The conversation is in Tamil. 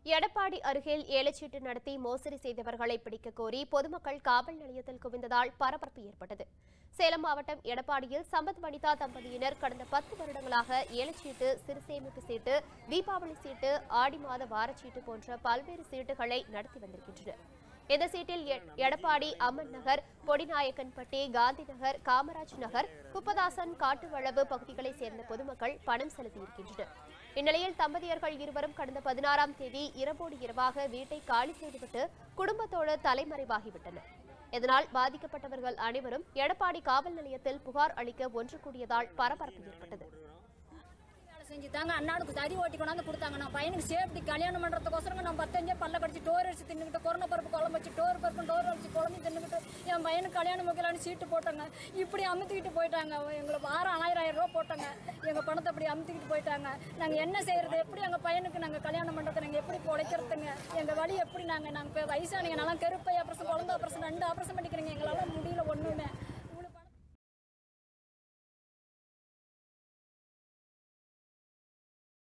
எடப்பாடி அருகில் ஏலச்சீட்டு நடத்தி மோசடி செய்தவர்களை பிடிக்க கோரி பொதுமக்கள் காவல் நிலையத்தில் குவிந்ததால் பரபரப்பு ஏற்பட்டது சேலம் மாவட்டம் எடப்பாடியில் சம்பத் வனிதா தம்பதியினர் கடந்த பத்து வருடங்களாக ஏலச்சீட்டு சிறு சேமிப்பு சீட்டு தீபாவளி சீட்டு ஆடி மாத வாரச்சீட்டு போன்ற பல்வேறு சீட்டுகளை நடத்தி வந்திருக்கின்றனர் இந்த சீட்டில் எ- எடப்பாடி அம்மன் நகர் பொடிநாயக்கன்பட்டி காந்தி நகர் காமராஜ் நகர் குப்பதாசன் காட்டுவளவு பகுதிகளைச் சேர்ந்த பொதுமக்கள் பணம் செலுத்தியிருக்கின்றனர் இந்நிலையில் தம்பதியர்கள் இருவரும் கடந்த பதினாறாம் தேதி இரவோடு இரவாக வீட்டை காலி செய்துவிட்டு குடும்பத்தோடு தலைமறைவாகிவிட்டனர் இதனால் பாதிக்கப்பட்டவர்கள் அனைவரும் எடப்பாடி காவல் நிலையத்தில் புகார் அளிக்க ஒன்று கூடியதால் பரபரப்பு ஏற்பட்டது வேலை செஞ்சு தாங்க அண்ணாடுக்கு தறி ஓட்டி கொண்டாந்து கொடுத்தாங்க நான் பையனுக்கு சேஃப்டி கல்யாணம் பண்ணுறதுக்கோசரம் நான் பத்தஞ்சே பல்ல கடிச்சு டோர் அடிச்சு தின்னுக்கிட்டு கொரோனா பருப்பு குழம்பு வச்சு டோர் பருப்பு டோர் அடிச்சு குழம்பு தின்னுக்கிட்டு என் பையனுக்கு கல்யாணம் வைக்கலான்னு சீட்டு போட்டாங்க இப்படி அமுத்திக்கிட்டு போயிட்டாங்க எங்களை வாரம் ஆயிரம் ஆயிரம் ரூபா போட்டாங்க எங்கள் பணத்தை அப்படி அமுத்திக்கிட்டு போயிட்டாங்க நாங்கள் என்ன செய்யறது எப்படி எங்கள் பையனுக்கு நாங்கள் கல்யாணம் பண்ணுறது நாங்கள் எப்படி பொழைக்கிறதுங்க எங்கள் வழி எப்படி நாங்கள் நாங்கள் இப்போ வயசானீங்க நல்லா கருப்பை ஆப்ரேஷன் குழந்தை ஆப்ரேஷன் ரெண்டு ஆப்ரேஷன் பண்ணிக்கிறீங்க எங்களால்